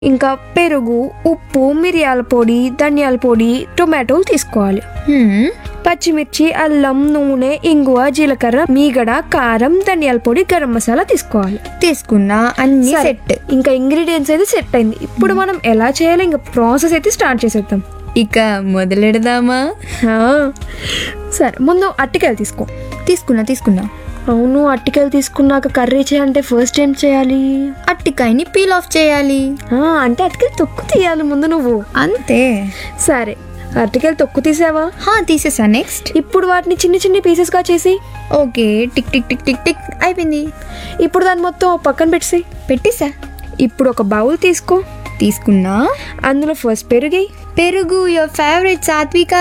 ఇంకా పెరుగు ఉప్పు మిరియాల పొడి ధనియాల పొడి టొమాటోలు తీసుకోవాలి హ్మ్, పచ్చిమిర్చి అల్లం నూనె ఇంగువ జీలకర్ర మీగడ కారం ధనియాల పొడి గరం మసాలా తీసుకోవాలి తీసుకున్నా అన్ని సరే. సెట్ ఇంకా ఇంగ్రీడియంట్స్ అయితే సెట్ అయింది ఇప్పుడు మనం ఎలా చేయాలో ఇంకా ప్రాసెస్ అయితే స్టార్ట్ చేసేద్దాం ఇక మొదలెడదామా ఆ, సరే ముందు అట్టికాయలు తీసుకో తీసుకున్నా తీసుకున్నా అవును అట్టికాయలు తీసుకున్నాక కర్రీ చేయాలంటే ఫస్ట్ ఏం చేయాలి అట్టికాయని పీల్ ఆఫ్ చేయాలి ఆ, అంటే అట్టికాయలు తొక్కు తీయాలి ముందు నువ్వు అంతే సరే అరటికాయలు తొక్కు తీసావా హా తీసేసా నెక్స్ట్ ఇప్పుడు వాటిని చిన్న చిన్న పీసెస్గా చేసి okay tick tick tick tick tick అయిపోయింది ఇప్పుడు దాన్ని మొత్తం ఓ పక్కన పెట్టేసి పెట్టేసా ఇప్పుడు ఒక బౌల్ తీసుకో తీసుకున్నా అందులో ఫస్ట్ పెరుగి పెరుగు యువర్ ఫేవరెట్ సాత్విక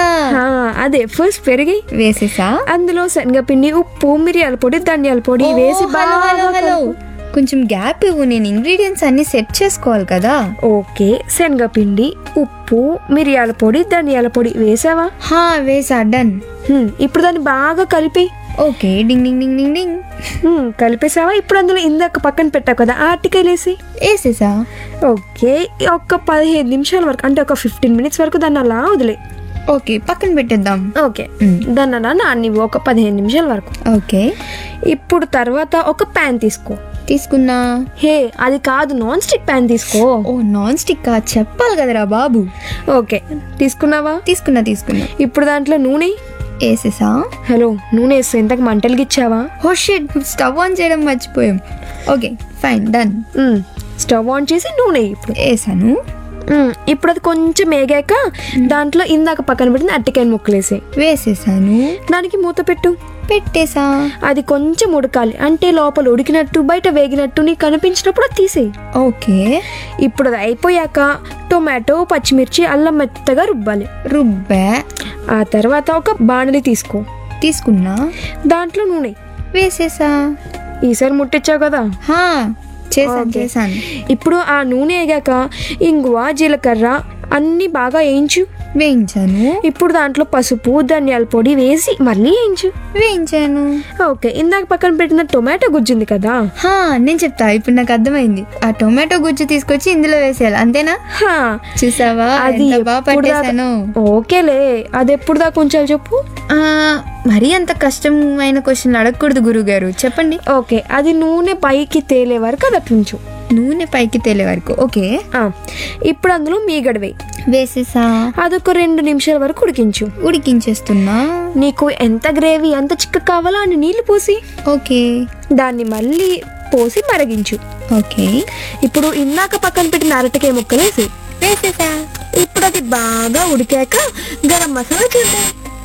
అదే ఫస్ట్ పెరిగి వేసేసా అందులో శనగపిండి ఉప్పు మిరియాల పొడి ధనియాల పొడి ఓ, వేసి హలో, హలో, బాగా హలో. కలుపు. కొంచెం గ్యాప్ ఇవ్వు నేను ఇంగ్రీడియంట్స్ అన్ని సెట్ చేసుకోవాలి కదా ఓకే శనగపిండి ఉప్పు మిరియాల పొడి ధనియాల పొడి వేసావా హా వేసా డన్ హ్మ్, ఇప్పుడు దాన్ని బాగా కలిపి ఓకే డింగ్ డింగ్ డింగ్ డింగ్ డింగ్ హ్మ్, కలిపేసావా ఇప్పుడు అందులో ఇందాక పక్కన పెట్టావు కదా ఆ అరటికాయలు వేసి వేసేసా ఓకే ఒక పదిహేను నిమిషాల వరకు అంటే ఒక ఫిఫ్టీన్ మినిట్స్ వరకు దాన్ని అలా వదిలే ఓకే పక్కన పెట్టేద్దాం ఓకే దాన్ని అలా నానివ్వు ఒక పదిహేను నిమిషాల వరకు ఓకే ఇప్పుడు తర్వాత ఒక ప్యాన్ తీసుకో తీసుకున్నా హే అది కాదు నాన్ స్టిక్ ప్యాన్ తీసుకో ఓ నాన్ స్టిక్ కా చెప్పాలి కదరా బాబు ఓకే తీసుకున్నావా తీసుకున్నా తీసుకున్నా ఇప్పుడు దాంట్లో నూనె వేసేసా హలో నూనె వేస్తే ఇంతకు మంటలకి ఇచ్చావా ఓ షిట్ స్టవ్ ఆన్ చేయడం మర్చిపోయాం okay fine done hmm. Stove on చేసి నూనె వేయి ఇప్పుడు వేసాను మ్మ్. ఇప్పుడు అది కొంచెం మేగాక దాంట్లో ఇందాక పక్కన పెట్టిన అట్టికాయ ముక్కలేసి వేసేసాను దానికి మూత పెట్టు పెట్టేసా అది కొంచెం ఉడకాలి అంటే లోపల ఉడికినట్టు బయట వేగినట్టు నీకు కనిపించినప్పుడు అది తీసేయి ఓకే ఇప్పుడు అది అయిపోయాక టొమాటో పచ్చిమిర్చి అల్లం మెత్తగా రుబ్బాలి రుబ్బా ఆ తర్వాత ఒక బాణలి తీసుకో తీసుకున్నా దాంట్లో నూనె వేసేసా ఈసారి ముట్టించావు కదా హా చేశాను ఓకే. చేశాను ఇప్పుడు ఆ నూనె వేగాక ఇంగువ జీలకర్ర అన్నీ బాగా వేయించు వేయించాను ఇప్పుడు దాంట్లో పసుపు ధనియాల పొడి వేసి మళ్ళీ వేయించు వేయించాను ఓకే ఇందాక పక్కన పెట్టిన టొమాటో గుజ్జుంది కదా హా నేను చెప్తా ఇప్పుడు నాకు అర్థమైంది ఆ టొమాటో గుజ్జు తీసుకొచ్చి ఇందులో వేసేయాలి అంతేనా హా, చూసావా అది ఎంత బాగా ఎప్పుడు దాకా- పట్టేశాను ఓకేలే అది ఎప్పుడు దాకా ఉంచాలి చెప్పు ఆ, మరీ అంత కష్టమైన క్వశ్చన్ అడగకూడదు గురుగారు చెప్పండి ఓకే అది నూనె పైకి తేలే వరకు అది అట్లా ఉంచు నూనె పైకి తేలే వరకు ఓకే ఆ, ఇప్పుడు అందులో మీగడ వేయి వేసేసా అదొక రెండు నిమిషాల వరకు ఉడికించు ఉడికించేస్తున్నా నీకు ఎంత గ్రేవీ ఎంత చిక్క కావాలో అన్ని నీళ్లు పోసి ఓకే దాన్ని మళ్ళీ పోసి మరిగించు ఓకే ఇప్పుడు ఇందాక పక్కన పెట్టిన అరటికాయ ముక్కలేసి వేసేసా ఇప్పుడు అది బాగా ఉడికాక గరం మసాలా చేద్దాం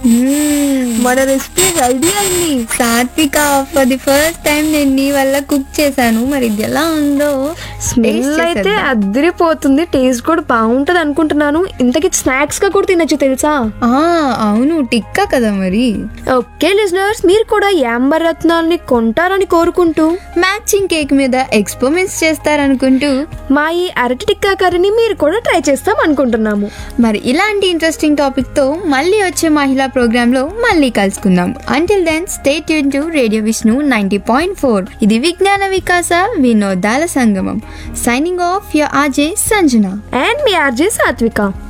మన రెసిపీ రెడీ అయింది సాత్విక ఫర్ ది ఫస్ట్ టైం నేను నీ వల్ల కుక్ చేశాను మరి ఇది ఎలా ఉందో స్మెల్ taste అయితే చేసేద్దాం. అద్దరిపోతుంది టేస్ట్ కూడా బాగుంటది అనుకుంటున్నాను ఇంతకి స్నాక్స్ గా కూడా తినచ్చు తెలుసా ఆ అవును టిక్కా కదా మరి ఓకే లిజనర్స్ మీరు కూడా యాంబర్ రత్నాల్ని కొంటారని కోరుకుంటూ మ్యాచింగ్ కేక్ మీద ఎక్స్పెరిమెంట్స్ చేస్తారనుకుంటూ మా ఈ అరటి టిక్కా కర్రీని మీరు కూడా ట్రై చేస్తాం అనుకుంటున్నాము మరి ఇలాంటి ఇంట్రెస్టింగ్ టాపిక్ తో మళ్ళీ వచ్చే మహిళా ప్రోగ్రామ్ లో మళ్ళీ కలుసుకుందాం until then stay tuned to radio Vishnu ninety point four ఇది విజ్ఞాన వికాస వినోదాల సంగమం signing off your RJ Sanjana and మీ ఆర్జే సాత్విక